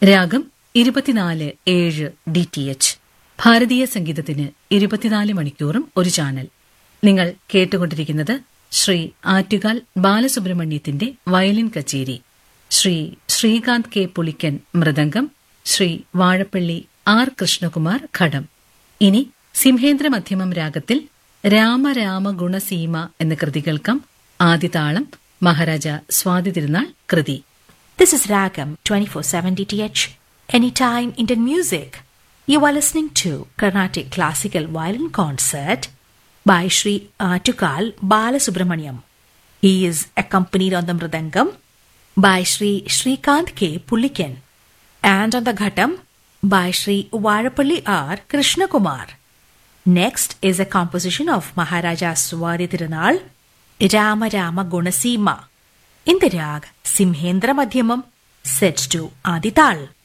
രാഗം ഇരുപത്തിനാല് ഏഴ് ഡി ടി എച്ച് ഭാരതീയ സംഗീതത്തിന് ഇരുപത്തിനാല് മണിക്കൂറും ഒരു ചാനൽ നിങ്ങൾ കേട്ടുകൊണ്ടിരിക്കുന്നത് ശ്രീ ആറ്റുകാൽ ബാലസുബ്രഹ്മണ്യത്തിന്റെ വയലിൻ കച്ചേരി ശ്രീ ശ്രീകാന്ത് കെ പുളിക്കൻ മൃദംഗം ശ്രീ വാഴപ്പള്ളി ആർ കൃഷ്ണകുമാർ ഘടം ഇനി സിംഹേന്ദ്ര മധ്യമം രാഗത്തിൽ രാമരാമ ഗുണസീമ എന്ന കൃതി കേൾക്കാം ആദ്യതാളം മഹാരാജ സ്വാതി തിരുനാൾ കൃതി This is Ragam 24/7 DTH, anytime Indian music. You are listening to Carnatic Classical Violin Concert by Sri Atukal Balasubramaniam. He is accompanied on the mridangam by Sri Srikant K. Pullikan and on the ghatam by Sri Varapalli R. Krishnakumar. Next is a composition of Maharaja Swadi Tirunal, Rama Rama Gunasima, in the rag Simhendra Madhyamam, set to Adital.